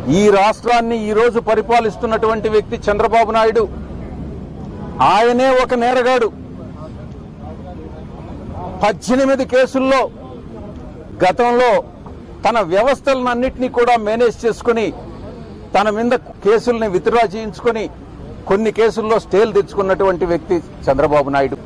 ఈ రాష్ట్రాన్ని ఈ రోజు పరిపాలిస్తున్నటువంటి వ్యక్తి చంద్రబాబు నాయుడు ఆయనే ఒక నేరగాడు పద్దెనిమిది కేసుల్లో గతంలో తన వ్యవస్థలన్నింటినీ కూడా మేనేజ్ చేసుకుని తన మీద కేసుల్ని విత్డ్రా చేయించుకొని కొన్ని కేసుల్లో స్టేలు తెచ్చుకున్నటువంటి వ్యక్తి చంద్రబాబు నాయుడు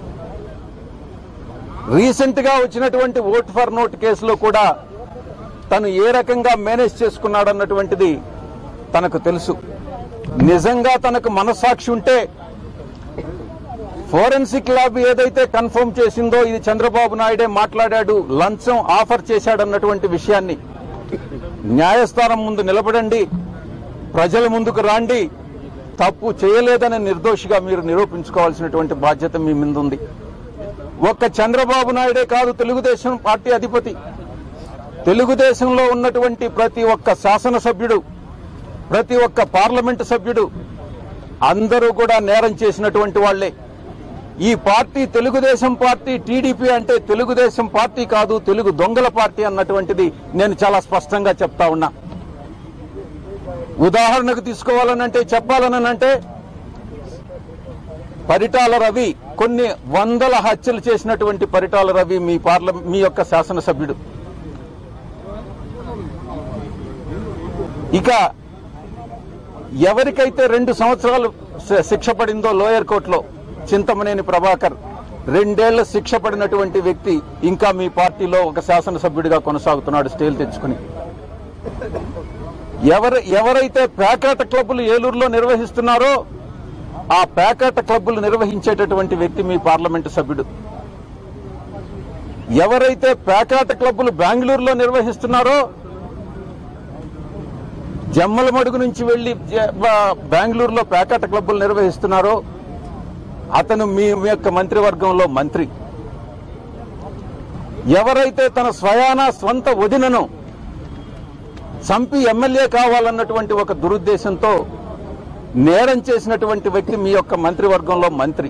రీసెంట్ గా వచ్చినటువంటి ఓట్ ఫర్ నోట్ కేసులో కూడా తను ఏ రకంగా మేనేజ్ చేసుకున్నాడన్నటువంటిది తనకు తెలుసు నిజంగా తనకు మనస్సాక్షి ఉంటే ఫోరెన్సిక్ ల్యాబ్ ఏదైతే కన్ఫర్మ్ చేసిందో ఇది చంద్రబాబు నాయుడే మాట్లాడాడు లంచం ఆఫర్ చేశాడన్నటువంటి విషయాన్ని న్యాయస్థానం ముందు నిలబడండి ప్రజల ముందుకు రాండి తప్పు చేయలేదని నిర్దోషిగా మీరు నిరూపించుకోవాల్సినటువంటి బాధ్యత మీ మీద ఉంది ఒక్క చంద్రబాబు నాయుడే కాదు తెలుగుదేశం పార్టీ అధిపతి తెలుగుదేశంలో ఉన్నటువంటి ప్రతి ఒక్క శాసనసభ్యుడు ప్రతి ఒక్క పార్లమెంటు సభ్యుడు అందరూ కూడా నేరం చేసినటువంటి వాళ్లే ఈ పార్టీ తెలుగుదేశం పార్టీ టీడీపీ అంటే తెలుగుదేశం పార్టీ కాదు తెలుగు దొంగల పార్టీ అన్నటువంటిది నేను చాలా స్పష్టంగా చెప్తా ఉన్నా ఉదాహరణకు తీసుకోవాలనంటే చెప్పాలనంటే పరిటాల రవి కొన్ని వందల హత్యలు చేసినటువంటి పరిటాల రవి మీ పార్ల మీ యొక్క శాసనసభ్యుడు ఇక ఎవరికైతే రెండు సంవత్సరాలు శ- శిక్ష పడిందో లోయర్ కోర్టులో చింతమనేని ప్రభాకర్ రెండేళ్ల శిక్ష పడినటువంటి వ్యక్తి ఇంకా మీ పార్టీలో ఒక శాసనసభ్యుడిగా కొనసాగుతున్నాడు స్టేలు తెచ్చుకుని ఎవరు ఎవరైతే పేకాట క్లబ్బులు ఏలూరులో నిర్వహిస్తున్నారో ఆ పేకాట క్లబ్బులు నిర్వహించేటటువంటి వ్యక్తి మీ పార్లమెంటు సభ్యుడు ఎవరైతే పేకాట క్లబ్బులు బెంగళూరులో నిర్వహిస్తున్నారో జమ్మల మడుగు నుంచి వెళ్లి జ- బ- బెంగళూరులో పేకాట క్లబ్బులు నిర్వహిస్తున్నారో అతను మీ మీ యొక్క మంత్రివర్గంలో మంత్రి ఎవరైతే తన స్వయాన స్వంత వదినను చంపి ఎమ్మెల్యే కావాలన్నటువంటి ఒక దురుద్దేశంతో నేరం చేసినటువంటి వ్యక్తి మీ యొక్క మంత్రివర్గంలో మంత్రి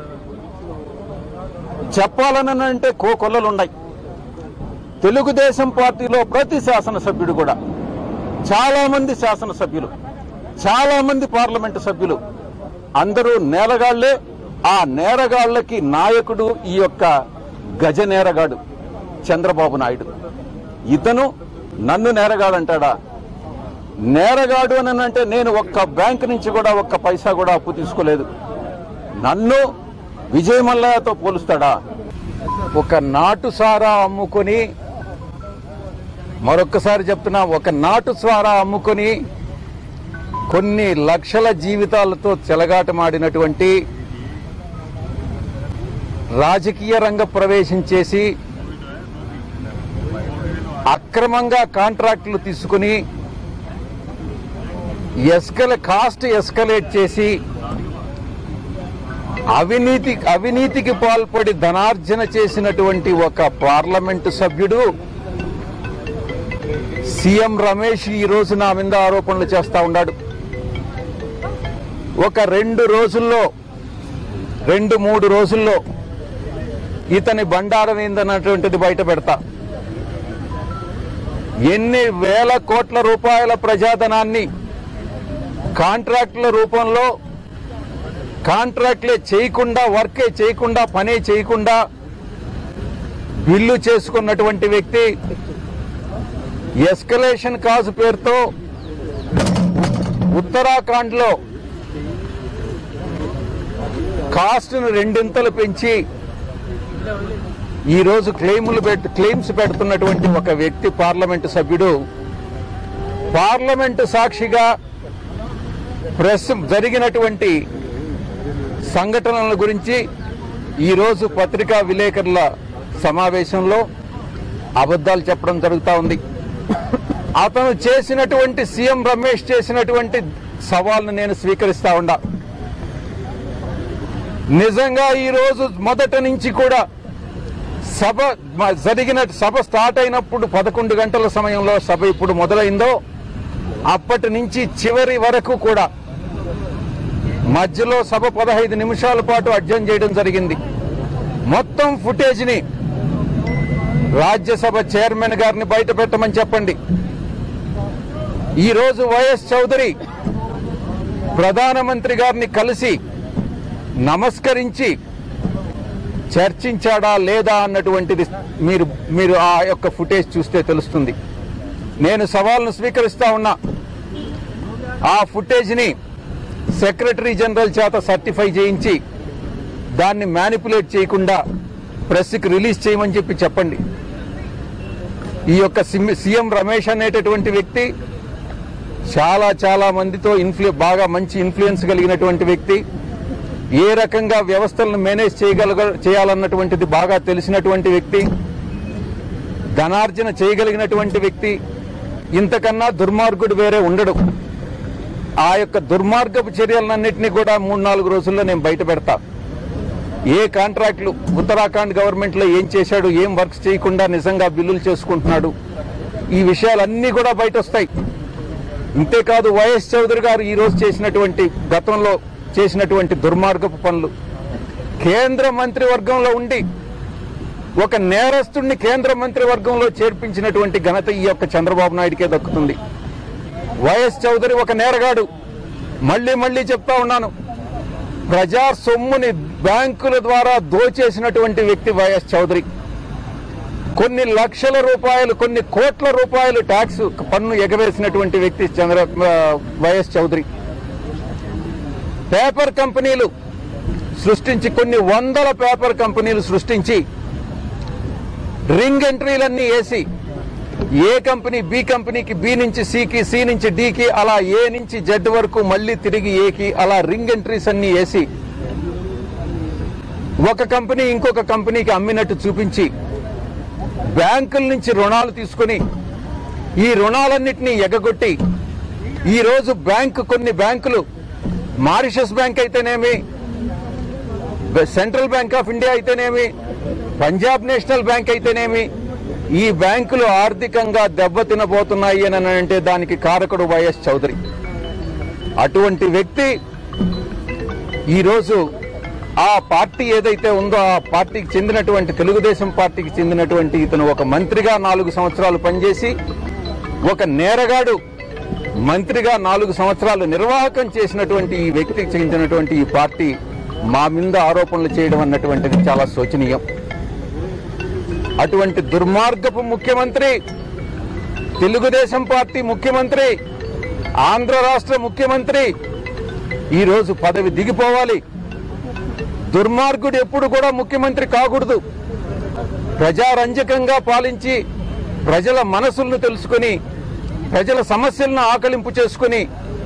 చెప్పాలని అంటే కోకొల్లలున్నాయి తెలుగుదేశం పార్టీలో ప్రతి శాసనసభ్యుడు కూడా చాలా మంది శాసనసభ్యులు చాలా మంది పార్లమెంటు సభ్యులు అందరూ నేరగాళ్లే ఆ నేరగాళ్లకి నాయకుడు ఈ యొక్క గజ నేరగాడు చంద్రబాబు నాయుడు ఇతను నన్ను నేరగాడంటాడా నేరగాడు అని అంటే నేను ఒక్క బ్యాంక్ నుంచి కూడా ఒక్క పైసా కూడా అప్పు తీసుకోలేదు నన్ను విజయ మల్లయ్యతో పోలుస్తాడా ఒక నాటు సారా అమ్ముకొని మరొక్కసారి చెప్తున్నా ఒక నాటు సారా అమ్ముకొని కొన్ని లక్షల జీవితాలతో చెలగాటమాడినటువంటి రాజకీయ రంగ ప్రవేశం చేసి అక్రమంగా కాంట్రాక్టులు తీసుకుని ఎస్కల కాస్ట్ ఎస్కలేట్ చేసి అవినీతి అవినీతికి పాల్పడి ధనార్జన చేసినటువంటి ఒక పార్లమెంటు సభ్యుడు సీఎం రమేష్ ఈ రోజు నా మీద ఆరోపణలు చేస్తా ఉన్నాడు ఒక రెండు రోజుల్లో రెండు మూడు రోజుల్లో ఇతని బండారం ఏందన్నటువంటిది బయట పెడతా ఎన్ని వేల కోట్ల రూపాయల ప్రజాధనాన్ని కాంట్రాక్టుల రూపంలో కాంట్రాక్ట్లే చేయకుండా వర్కే చేయకుండా పనే చేయకుండా బిల్లు చేసుకున్నటువంటి వ్యక్తి ఎస్కలేషన్ కాజు పేరుతో ఉత్తరాఖండ్ లో కాస్ట్ను రెండింతలు పెంచి ఈ రోజు క్లెయిములు పెట్ క్లెయిమ్స్ పెడుతున్నటువంటి ఒక వ్యక్తి పార్లమెంటు సభ్యుడు పార్లమెంటు సాక్షిగా ప్రెస్ జరిగినటువంటి సంఘటనల గురించి ఈ రోజు పత్రికా విలేకరుల సమావేశంలో అబద్ధాలు చెప్పడం జరుగుతా ఉంది అతను చేసినటువంటి సీఎం రమేష్ చేసినటువంటి సవాల్ను నేను స్వీకరిస్తా ఉండా నిజంగా ఈ రోజు మొదట నుంచి కూడా సభ మ- జరిగిన సభ స్టార్ట్ అయినప్పుడు పదకొండు గంటల సమయంలో సభ ఇప్పుడు మొదలైందో అప్పటి నుంచి చివరి వరకు కూడా మధ్యలో సభ పదహైదు నిమిషాల పాటు అడ్జన్ చేయడం జరిగింది మొత్తం ఫుటేజ్ ని రాజ్యసభ చైర్మన్ గారిని బయట పెట్టమని చెప్పండి ఈ రోజు వైఎస్ చౌదరి ప్రధానమంత్రి గారిని కలిసి నమస్కరించి చర్చించాడా లేదా అన్నటువంటిది మీరు మీరు ఆ యొక్క ఫుటేజ్ చూస్తే తెలుస్తుంది నేను సవాల్ను స్వీకరిస్తా ఉన్నా ఆ ఫుటేజ్ని సెక్రటరీ జనరల్ చేత సర్టిఫై చేయించి దాన్ని మ్యానిపులేట్ చేయకుండా ప్రెస్కి రిలీజ్ చేయమని చెప్పి చెప్పండి ఈ యొక్క సిమ్- సీఎం రమేష్ అనేటటువంటి వ్యక్తి చాలా చాలా మందితో ఇన్ఫ్లు బాగా మంచి ఇన్ఫ్లుయెన్స్ కలిగినటువంటి వ్యక్తి ఏ రకంగా వ్యవస్థలను మేనేజ్ చేయగలగ చేయాలన్నటువంటిది బాగా తెలిసినటువంటి వ్యక్తి ధనార్జన చేయగలిగినటువంటి వ్యక్తి ఇంతకన్నా దుర్మార్గుడు వేరే ఉండడు ఆ యొక్క దుర్మార్గపు చర్యలన్నింటినీ కూడా మూడు నాలుగు రోజుల్లో నేను బయట పెడతా ఏ కాంట్రాక్ట్లు ఉత్తరాఖండ్ గవర్నమెంట్ లో ఏం చేశాడు ఏం వర్క్స్ చేయకుండా నిజంగా బిల్లులు చేసుకుంటున్నాడు ఈ విషయాలన్నీ కూడా బయట వస్తాయి ఇంతేకాదు వైఎస్ చౌదరి గారు ఈ రోజు చేసినటువంటి గతంలో చేసినటువంటి దుర్మార్గపు పనులు కేంద్ర మంత్రివర్గంలో ఉండి ఒక నేరస్తుడిని కేంద్ర మంత్రివర్గంలో చేర్పించినటువంటి ఘనత ఈ యొక్క చంద్రబాబు నాయుడికే దక్కుతుంది వైఎస్ చౌదరి ఒక నేరగాడు మళ్ళీ మళ్ళీ చెప్తా ఉన్నాను ప్రజా సొమ్ముని బ్యాంకుల ద్వారా దోచేసినటువంటి వ్యక్తి వైఎస్ చౌదరి కొన్ని లక్షల రూపాయలు కొన్ని కోట్ల రూపాయలు ట్యాక్స్ పన్ను ఎగవేసినటువంటి వ్యక్తి చంద్ర ఆ, వైఎస్ చౌదరి పేపర్ కంపెనీలు సృష్టించి కొన్ని వందల పేపర్ కంపెనీలు సృష్టించి రింగ్ ఎంట్రీలన్నీ వేసి ఏ కంపెనీ బి కంపెనీకి బి నుంచి సికి సి నుంచి డికి అలా ఏ నుంచి జెడ్ వరకు మళ్ళీ తిరిగి ఏకి అలా రింగ్ ఎంట్రీస్ అన్ని వేసి ఒక కంపెనీ ఇంకొక కంపెనీకి అమ్మినట్టు చూపించి బ్యాంకుల నుంచి రుణాలు తీసుకొని ఈ రుణాలన్నింటినీ ఎగగొట్టి ఈ రోజు బ్యాంకు కొన్ని బ్యాంకులు మారిషస్ బ్యాంక్ అయితేనేమి సెంట్రల్ బ్యాంక్ ఆఫ్ ఇండియా అయితేనేమి పంజాబ్ నేషనల్ బ్యాంక్ అయితేనేమి ఈ బ్యాంకులు ఆర్థికంగా దెబ్బతినబోతున్నాయి అని అంటే దానికి కారకుడు వైఎస్ చౌదరి అటువంటి వ్యక్తి ఈరోజు ఆ పార్టీ ఏదైతే ఉందో ఆ పార్టీకి చెందినటువంటి తెలుగుదేశం పార్టీకి చెందినటువంటి ఇతను ఒక మంత్రిగా నాలుగు సంవత్సరాలు పనిచేసి ఒక నేరగాడు మంత్రిగా నాలుగు సంవత్సరాలు నిర్వాహకం చేసినటువంటి ఈ వ్యక్తికి చెందినటువంటి ఈ పార్టీ మా మీద ఆరోపణలు చేయడం అన్నటువంటిది చాలా శోచనీయం అటువంటి దుర్మార్గపు ముఖ్యమంత్రి తెలుగుదేశం పార్టీ ముఖ్యమంత్రి ఆంధ్ర రాష్ట్ర ముఖ్యమంత్రి ఈ రోజు పదవి దిగిపోవాలి దుర్మార్గుడు ఎప్పుడు కూడా ముఖ్యమంత్రి కాకూడదు ప్రజారంజకంగా పాలించి ప్రజల మనసులను తెలుసుకుని ప్రజల సమస్యలను ఆకలింపు చేసుకుని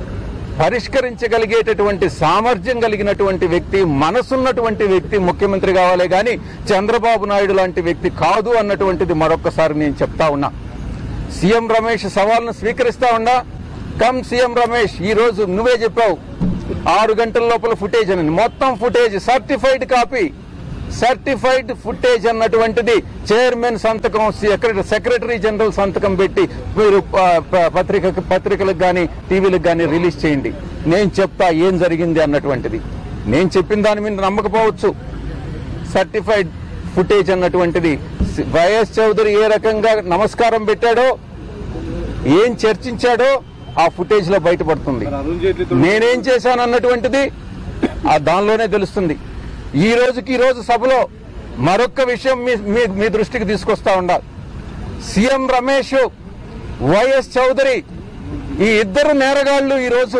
పరిష్కరించగలిగేటటువంటి సామర్థ్యం కలిగినటువంటి వ్యక్తి మనసున్నటువంటి వ్యక్తి ముఖ్యమంత్రి కావాలే గాని చంద్రబాబు నాయుడు లాంటి వ్యక్తి కాదు అన్నటువంటిది మరొక్కసారి నేను చెప్తా ఉన్నా సీఎం రమేష్ సవాల్ను స్వీకరిస్తా ఉన్నా కమ్ సీఎం రమేష్ ఈ రోజు నువ్వే చెప్పావు ఆరు గంటల లోపల ఫుటేజ్ అని మొత్తం footage certified copy certified footage అన్నటువంటిది చైర్మన్ సంతకం సెక్రటరీ సెక్రటరీ జనరల్ సంతకం పెట్టి మీరు ఆ, ప- పత్రిక పత్రికలకు కానీ టీవీలకు కానీ రిలీజ్ చేయండి నేను చెప్తా ఏం జరిగింది అన్నటువంటిది నేను చెప్పిన దాని మీద నమ్మకపోవచ్చు సర్టిఫైడ్ ఫుటేజ్ అన్నటువంటిది సి- వైఎస్ చౌదరి ఏ రకంగా నమస్కారం పెట్టాడో ఏం చర్చించాడో ఆ ఫుటేజ్ లో బయటపడుతుంది నేనేం చేశాను అన్నటువంటిది ఆ దానిలోనే తెలుస్తుంది ఈ రోజుకి ఈ రోజు సభలో మరొక్క విషయం మీ మీ- మీ దృష్టికి తీసుకొస్తా ఉండా సీఎం రమేష్ వైఎస్ చౌదరి ఈ ఇద్దరు నేరగాళ్లు ఈ రోజు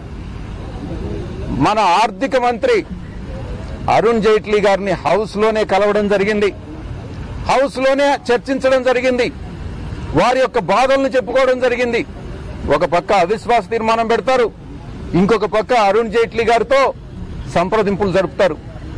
మన ఆర్థిక మంత్రి అరుణ్ జైట్లీ గారిని హౌస్ లోనే కలవడం జరిగింది హౌస్ లోనే చర్చించడం జరిగింది వారి యొక్క బాధలను చెప్పుకోవడం జరిగింది ఒక పక్క అవిశ్వాస తీర్మానం పెడతారు ఇంకొక పక్క అరుణ్ జైట్లీ గారితో సంప్రదింపులు జరుపుతారు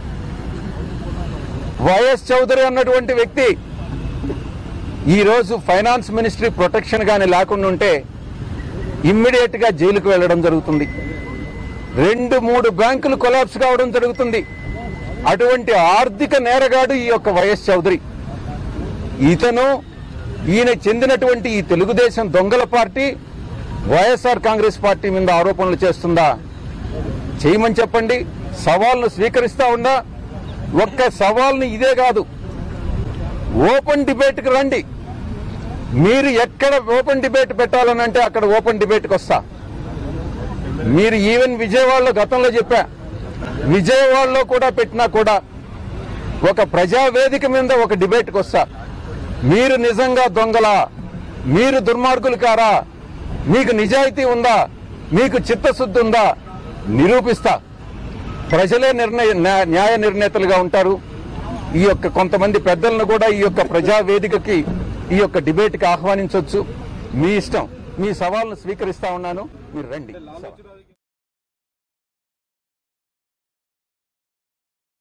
వైఎస్ చౌదరి అన్నటువంటి వ్యక్తి ఈ రోజు ఫైనాన్స్ మినిస్ట్రీ ప్రొటెక్షన్ గాని లేకుండా ఉంటే ఇమ్మీడియట్ గా జైలుకు వెళ్లడం జరుగుతుంది రెండు మూడు బ్యాంకులు కొలాప్స్ కావడం జరుగుతుంది అటువంటి ఆర్థిక నేరగాడు ఈ యొక్క వైఎస్ చౌదరి ఇతను ఈయన చెందినటువంటి ఈ తెలుగుదేశం దొంగల పార్టీ వైఎస్ఆర్ కాంగ్రెస్ పార్టీ మీద ఆరోపణలు చేస్తుందా చేయమని చెప్పండి సవాల్ను స్వీకరిస్తా ఉందా ఒక్క సవాల్ని ఇదే కాదు ఓపెన్ డిబేట్కి రండి మీరు ఎక్కడ ఓపెన్ డిబేట్ పెట్టాలనంటే అక్కడ ఓపెన్ డిబేట్కి వస్తా మీరు ఈవెన్ విజయవాడలో గతంలో చెప్పా విజయవాడలో కూడా పెట్టినా కూడా ఒక ప్రజావేదిక మీద ఒక డిబేట్కి వస్తా మీరు నిజంగా దొంగలా మీరు దుర్మార్గులు కారా మీకు నిజాయితీ ఉందా మీకు చిత్తశుద్ధి ఉందా నిరూపిస్తా ప్రజలే నిర్ణయ న్యా- న్యాయ నిర్ణేతలుగా ఉంటారు ఈ యొక్క కొంతమంది పెద్దలను కూడా ఈ యొక్క ప్రజావేదికకి ఈ యొక్క డిబేట్కి ఆహ్వానించవచ్చు మీ ఇష్టం మీ సవాల్ను స్వీకరిస్తా ఉన్నాను మీరు రండి